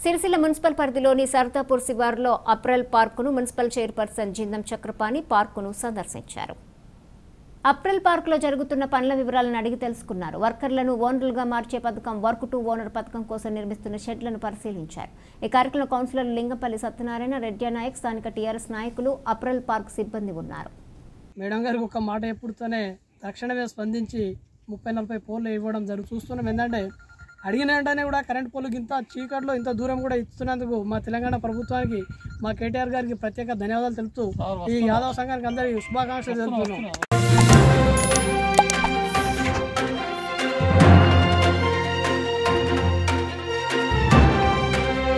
Sircilla municipal పరిధిలోని సర్దాపూర్ శివారులో apparel పార్కును మున్సిపల్ చైర్పర్సన్ జిందం చక్రపాణి పార్కును సందర్శించారు అప్రిల్ పార్కులో జరుగుతున్న పనుల వివరాలను అడిగి తెలుసుకున్నారు వర్కర్లను ఓనర్లుగా మార్చే పథకం వర్క్ టు ఓనర్ పథకం కోసం నిర్మిస్తున్న షెడ్లను పరిశీలించారు ఈ కార్యక్రమంలో కౌన్సిలర్ లింగంపల్లి సత్యనారాయణ రెడ్డి నాయక్ స్థానిక టీఆర్ఎస్ నాయకులు అప్రిల్ పార్క్ సిబ్బంది ఉన్నారు మేడం గారికి ఒక మాట ఎప్పుడుతోనే తక్షణమే స్పందించి ముప్పై నలభై పోల్లు ఇవ్వడం జరుగు చూస్తున్నాం ఏంటంటే అడిగిన వెంటనే కూడా కరెంట్ పోలు ఇంత చీకట్లో ఇంత దూరం కూడా ఇస్తున్నందుకు మా తెలంగాణ ప్రభుత్వానికి మా కేటీఆర్ గారికి ప్రత్యేక ధన్యవాదాలు తెలుపుతూ ఈ యాదవ సంఘానికి అందరికీ శుభాకాంక్షలు తెలుపుతున్నాం